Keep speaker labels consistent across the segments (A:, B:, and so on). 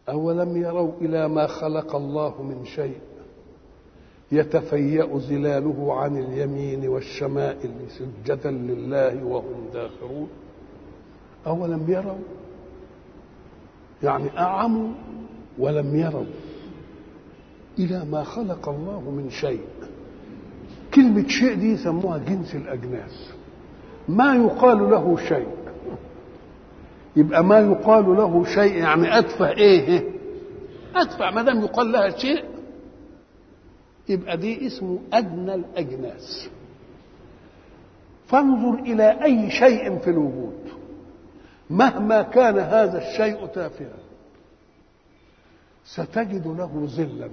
A: أولم يروا إلى ما خلق الله من شيء يتفيأ ظلاله عن اليمين والشمائل سجدا لله وهم داخرون أولم يروا يعني أعموا ولم يروا إلى ما خلق الله من شيء كلمة شيء دي يسموها جنس الأجناس ما يقال له شيء يبقى ما يقال له شيء يعني أدفع إيه أدفع ما دام يقال لها شيء يبقى دي اسمه أدنى الأجناس فانظر إلى أي شيء في الوجود مهما كان هذا الشيء تافها ستجد له ظلا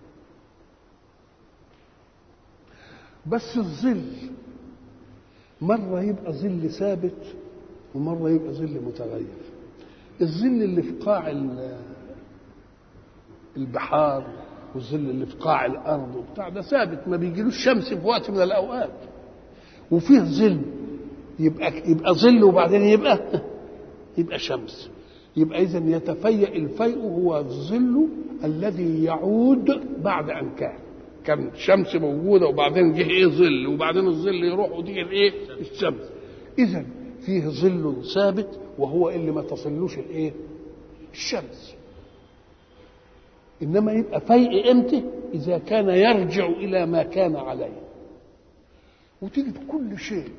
A: بس الظل مرة يبقى ظل ثابت ومرة يبقى ظل متغير الظل اللي في قاع البحار والظل اللي في قاع الأرض وبتاع ده ثابت ما بيجيلوش شمس في وقت من الأوقات وفيه ظل يبقى يبقى ظل وبعدين يبقى يبقى شمس يبقى إذا يتفيأ الفيء هو الظل الذي يعود بعد أن كان كان الشمس موجودة وبعدين جه إيه ظل وبعدين الظل يروح وتيجي الإيه الشمس إذا فيه ظل ثابت وهو اللي ما تصلوش الإيه الشمس إنما يبقى فيء إمتى إذا كان يرجع إلى ما كان عليه وتجد كل شيء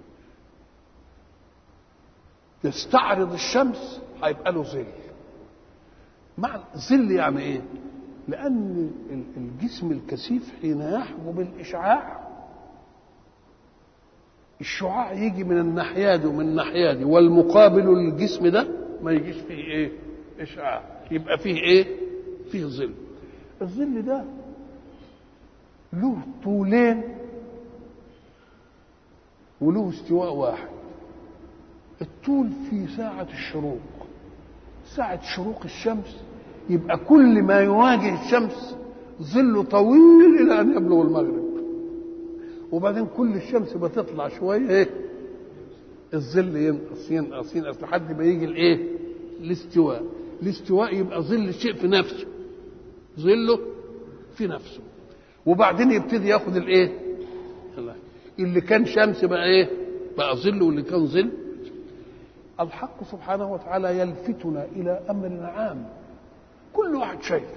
A: يستعرض الشمس هيبقى له ظل مع ظل يعني ايه لان الجسم الكثيف حين يحجب الاشعاع الشعاع يجي من الناحيه دي ومن الناحيه دي والمقابل للجسم ده ما يجيش فيه ايه اشعاع يبقى فيه ايه فيه ظل الظل ده له طولين وله استواء واحد الطول في ساعة الشروق ساعة شروق الشمس يبقى كل ما يواجه الشمس ظل طويل إلى أن يبلغ المغرب وبعدين كل الشمس بتطلع شوية إيه الظل ينقص ينقص ينقص لحد ما يجي الإيه الاستواء الاستواء يبقى ظل الشيء في نفسه ظله في نفسه وبعدين يبتدي ياخد الايه اللي كان شمس بقى ايه بقى ظل واللي كان ظل الحق سبحانه وتعالى يلفتنا الى امر عام كل واحد شايفه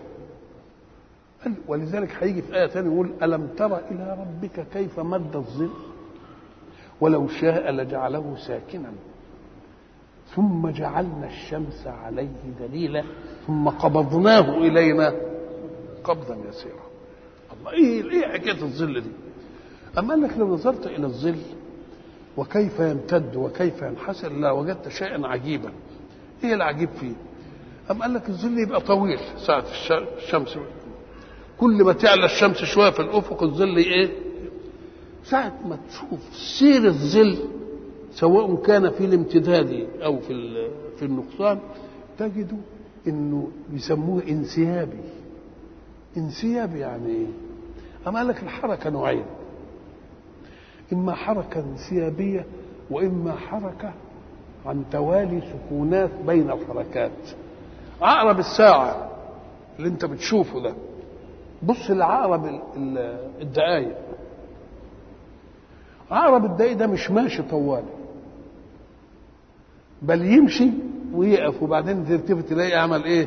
A: ولذلك هيجي في ايه ثانيه يقول الم تر الى ربك كيف مد الظل ولو شاء لجعله ساكنا ثم جعلنا الشمس عليه دليلا ثم قبضناه الينا قبضا يسيرا الله ايه ايه حكايه الظل دي اما انك لو نظرت الى الظل وكيف يمتد وكيف ينحسر لا وجدت شيئا عجيبا ايه العجيب فيه أم قال لك الظل يبقى طويل ساعة الشمس كل ما تعلى الشمس شوية في الأفق الظل إيه؟ ساعة ما تشوف سير الظل سواء كان في الامتداد أو في في النقصان تجد إنه يسموه انسيابي انسيابي يعني إيه؟ أما قال لك الحركة نوعين إما حركة انسيابية وإما حركة عن توالي سكونات بين الحركات عقرب الساعة اللي انت بتشوفه ده بص لعقرب الدقايق عقرب الدقايق ده مش ماشي طوالي بل يمشي ويقف وبعدين تلتفت تلاقي عمل ايه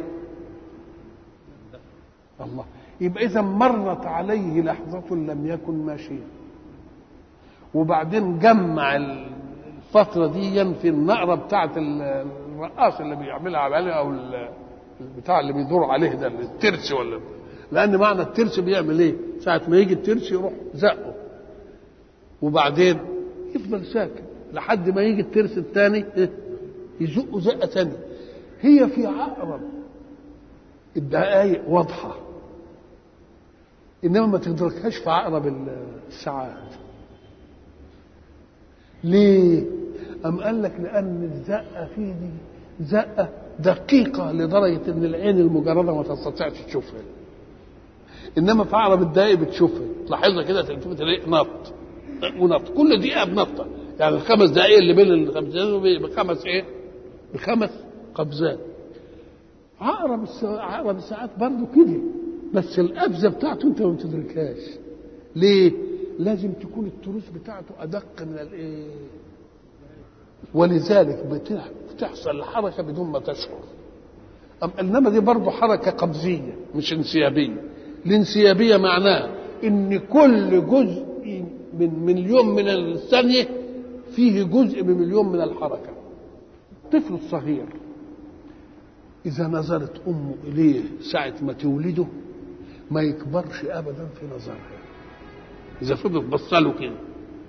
A: الله يبقى اذا مرت عليه لحظة لم يكن ماشيا وبعدين جمع الفترة دي في النقرة بتاعة الرقاص اللي بيعملها عليه أو البتاع اللي بيدور عليه ده الترس ولا لأن معنى الترس بيعمل إيه؟ ساعة ما يجي الترس يروح زقه وبعدين يفضل ساكت لحد ما يجي الترس الثاني يزقه زقة ثانية هي في عقرب الدقايق واضحة إنما ما تدركهاش في عقرب الساعات ليه؟ أم قال لك لأن الزقة فيه دي زقة دقيقة لدرجة إن العين المجردة ما تستطيعش تشوفها. إنما في عقرب الدقايق بتشوفها، تلاحظها كده تلتفت تلاقي نط ونط، كل دقيقة بنطة، يعني الخمس دقايق اللي بين الخمس دقايق بخمس إيه؟ بخمس قفزات. عقرب الساعات عقرب الساعات برضه كده بس القفزه بتاعته انت ما بتدركهاش ليه؟ لازم تكون التروس بتاعته ادق من الايه؟ ولذلك بتحصل الحركه بدون ما تشعر أم انما دي برضه حركه قبضيه مش انسيابيه الانسيابيه معناها ان كل جزء من مليون من الثانيه فيه جزء بمليون من الحركه الطفل الصغير اذا نظرت امه اليه ساعه ما تولده ما يكبرش ابدا في نظرها اذا فضلت بصله كده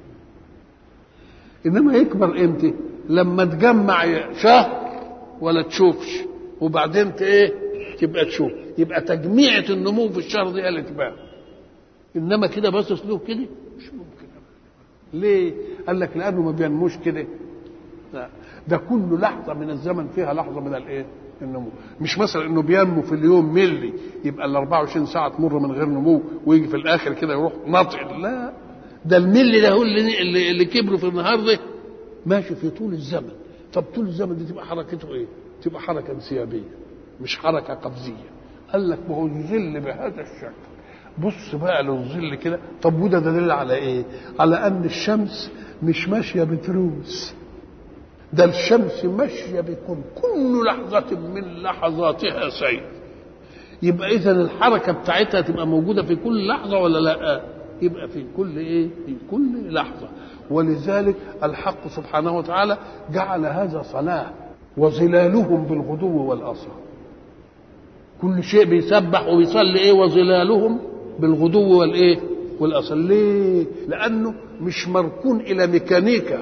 A: انما يكبر امتى لما تجمع شهر ولا تشوفش وبعدين ايه تبقى تشوف يبقى تجميعة النمو في الشهر دي اللي تبان انما كده باصص له كده مش ممكن ليه قال لك لانه ما بينموش كده لا ده كل لحظه من الزمن فيها لحظه من الايه النمو مش مثلا انه بينمو في اليوم ملي يبقى ال 24 ساعه تمر من غير نمو ويجي في الاخر كده يروح ناطق لا ده الملي ده هو اللي اللي, اللي كبره في النهار ده ماشي في طول الزمن طب طول الزمن دي تبقى حركته ايه؟ تبقى حركه انسيابيه مش حركه قفزيه قال لك ما هو الظل بهذا الشكل بص بقى للظل كده طب وده دليل على ايه؟ على ان الشمس مش ماشيه بتروس ده الشمس ماشيه بكل كل لحظه من لحظاتها سير يبقى اذا الحركه بتاعتها تبقى موجوده في كل لحظه ولا لا؟ يبقى في كل ايه؟ في كل لحظه ولذلك الحق سبحانه وتعالى جعل هذا صلاه وظلالهم بالغدو والاصال كل شيء بيسبح وبيصلي ايه وظلالهم بالغدو والايه والاصل ليه لانه مش مركون الى ميكانيكا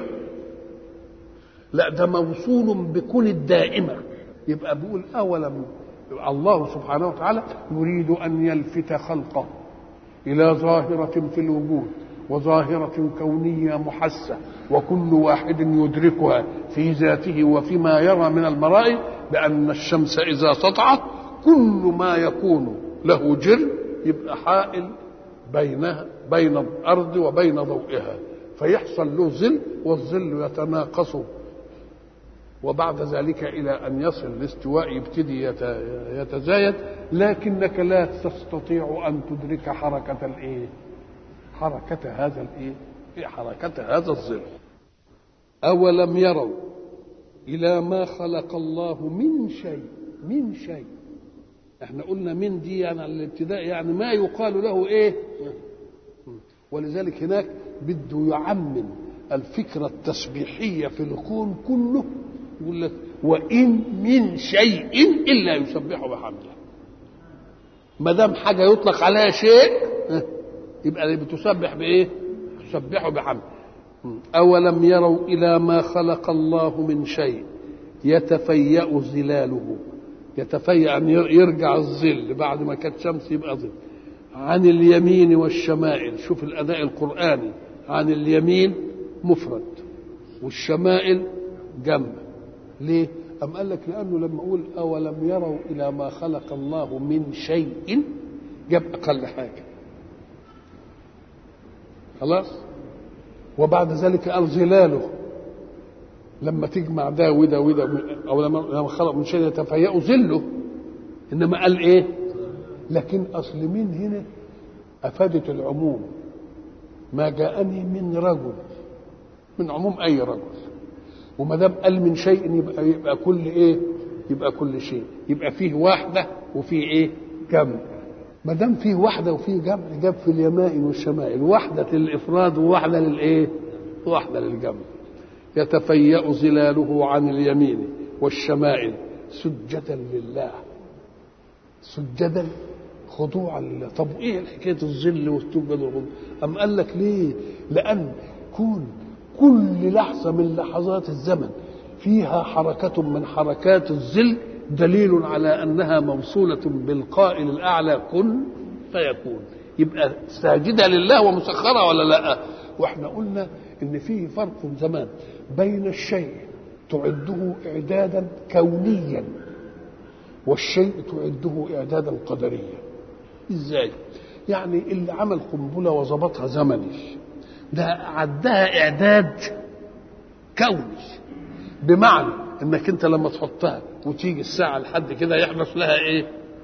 A: لا ده موصول بكون الدائمه يبقى بيقول اولم الله سبحانه وتعالى يريد ان يلفت خلقه الى ظاهره في الوجود وظاهرة كونية محسة وكل واحد يدركها في ذاته وفيما يرى من المرائي بأن الشمس إذا سطعت كل ما يكون له جر يبقى حائل بينها بين الأرض وبين ضوئها فيحصل له ظل والظل يتناقص وبعد ذلك إلى أن يصل الاستواء يبتدي يتزايد لكنك لا تستطيع أن تدرك حركة الإيه؟ حركة هذا الايه؟ حركة هذا الظل. أولم يروا إلى ما خلق الله من شيء من شيء. احنا قلنا من دي يعني على الابتداء يعني ما يقال له ايه؟ ولذلك هناك بده يعمم الفكرة التسبيحية في الكون كله يقول لك وإن من شيء إلا يسبح بحمده. ما دام حاجة يطلق عليها شيء يبقى اللي بتسبح بايه تسبحه بحمد اولم يروا الى ما خلق الله من شيء يتفيأ ظلاله يتفيأ ان يرجع الظل بعد ما كانت شمس يبقى ظل عن اليمين والشمائل شوف الاداء القراني عن اليمين مفرد والشمائل جمع ليه أم قال لك لأنه لما أقول أولم يروا إلى ما خلق الله من شيء جاب أقل حاجة خلاص وبعد ذلك قال ظلاله لما تجمع ده وده وده او لما خلق من شيء يتفيأ ظله انما قال ايه لكن اصل من هنا افادت العموم ما جاءني من رجل من عموم اي رجل وما دام قال من شيء يبقى يبقى كل ايه يبقى كل شيء يبقى فيه واحده وفيه ايه جمع ما دام فيه واحده وفيه جمع جاب في اليمائن والشمائل واحده للافراد وواحده للايه؟ واحده للجمع يتفيأ ظلاله عن اليمين والشمائل سجدا لله سجدا خضوعا لله طب ايه حكايه الظل والسجد والخضوع ام قال لك ليه لان كون كل لحظه من لحظات الزمن فيها حركه من حركات الظل دليل على انها موصوله بالقائل الاعلى كن فيكون يبقى ساجده لله ومسخره ولا لا واحنا قلنا ان فيه فرق زمان بين الشيء تعده اعدادا كونيا والشيء تعده اعدادا قدريا ازاي يعني اللي عمل قنبله وظبطها زمني ده عدها اعداد كوني بمعنى انك انت لما تحطها وتيجي الساعه لحد كده يحدث لها ايه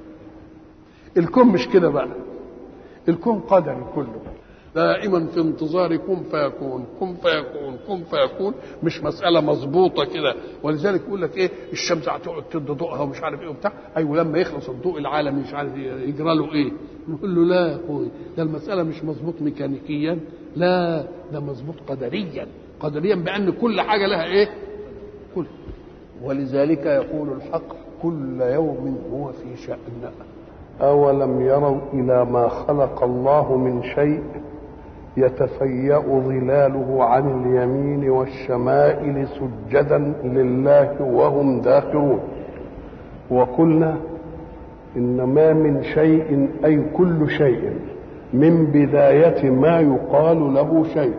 A: الكون مش كده بقى الكون قدري كله دائما في انتظار كن فيكون كن فيكون كن فيكون مش مساله مظبوطه كده ولذلك يقول لك ايه الشمس هتقعد تدي ضوءها ومش عارف ايه وبتاع ايوه لما يخلص الضوء العالمي مش عارف يجرى له ايه نقول له لا يا اخوي ده المساله مش مظبوط ميكانيكيا لا ده مظبوط قدريا قدريا بان كل حاجه لها ايه كل ولذلك يقول الحق كل يوم هو في شأن
B: أولم يروا إلى ما خلق الله من شيء يتفيأ ظلاله عن اليمين والشمائل سجدا لله وهم داخرون وقلنا إن ما من شيء أي كل شيء من بداية ما يقال له شيء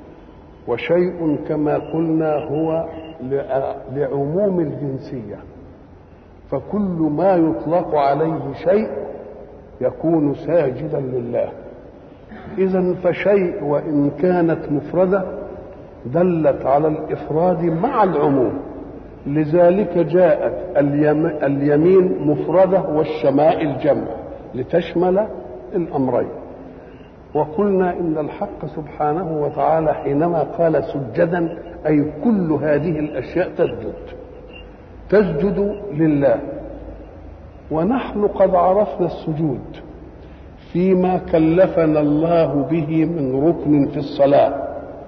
B: وشيء كما قلنا هو لعموم الجنسية فكل ما يطلق عليه شيء يكون ساجدا لله إذا فشيء وإن كانت مفردة دلت على الإفراد مع العموم لذلك جاءت اليمين مفردة والشمائل جمع لتشمل الأمرين وقلنا إن الحق سبحانه وتعالى حينما قال سجدا أي كل هذه الأشياء تسجد تسجد لله ونحن قد عرفنا السجود فيما كلفنا الله به من ركن في الصلاه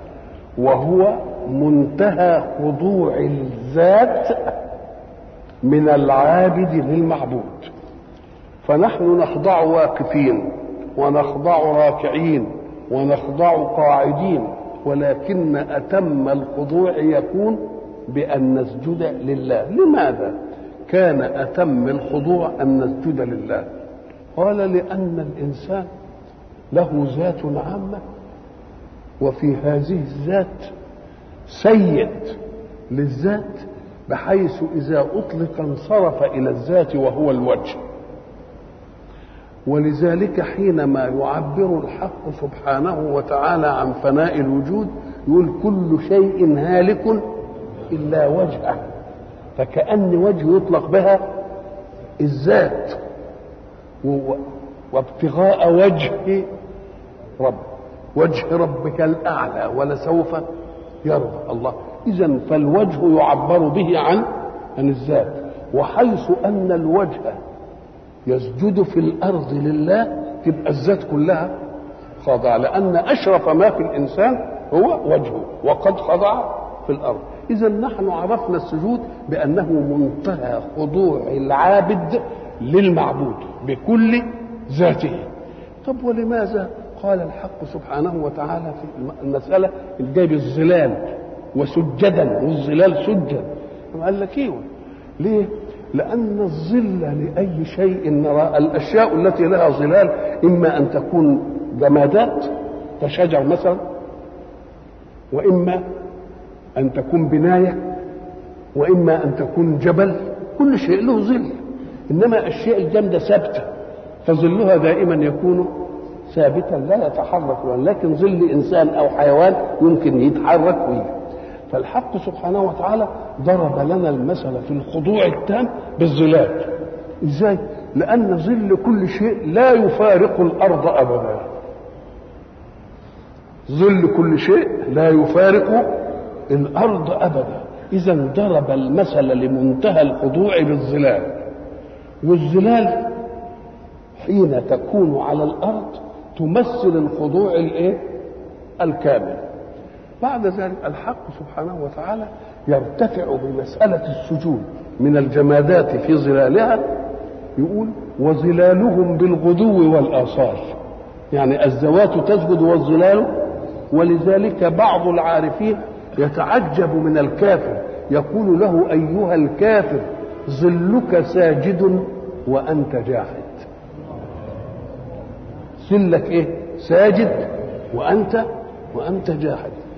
B: وهو منتهى خضوع الذات من العابد للمعبود فنحن نخضع واقفين ونخضع راكعين ونخضع قاعدين ولكن اتم الخضوع يكون بان نسجد لله لماذا كان اتم الخضوع ان نسجد لله قال لان الانسان له ذات عامه وفي هذه الذات سيد للذات بحيث اذا اطلق انصرف الى الذات وهو الوجه ولذلك حينما يعبر الحق سبحانه وتعالى عن فناء الوجود يقول كل شيء هالك الا وجهه فكأن وجه يطلق بها الذات وابتغاء وجه رب وجه ربك الأعلى ولسوف يرضى الله إذا فالوجه يعبر به عن عن الذات وحيث أن الوجه يسجد في الأرض لله تبقى الذات كلها خاضعة لأن أشرف ما في الإنسان هو وجهه وقد خضع في الأرض إذا نحن عرفنا السجود بأنه منتهى خضوع العابد للمعبود بكل ذاته طب ولماذا قال الحق سبحانه وتعالى في المسألة اللي جايب الظلال وسجدا والظلال سجد قال لك ايه ليه لأن الظل لأي شيء نرى الأشياء التي لها ظلال إما أن تكون جمادات كشجر مثلا وإما أن تكون بناية وإما أن تكون جبل كل شيء له ظل إنما الأشياء الجامدة ثابتة فظلها دائما يكون ثابتا لا يتحرك لكن ظل إنسان أو حيوان يمكن يتحرك ويجي فالحق سبحانه وتعالى ضرب لنا المثل في الخضوع التام بالظلال ازاي لان ظل كل شيء لا يفارق الارض ابدا ظل كل شيء لا يفارق الارض ابدا اذا ضرب المثل لمنتهى الخضوع بالظلال والظلال حين تكون على الارض تمثل الخضوع الايه الكامل بعد ذلك الحق سبحانه وتعالى يرتفع بمسألة السجود من الجمادات في ظلالها يقول وظلالهم بالغدو والآصال يعني الزوات تسجد والظلال ولذلك بعض العارفين يتعجب من الكافر يقول له أيها الكافر ظلك ساجد وأنت جاحد ظلك إيه ساجد وأنت وأنت جاحد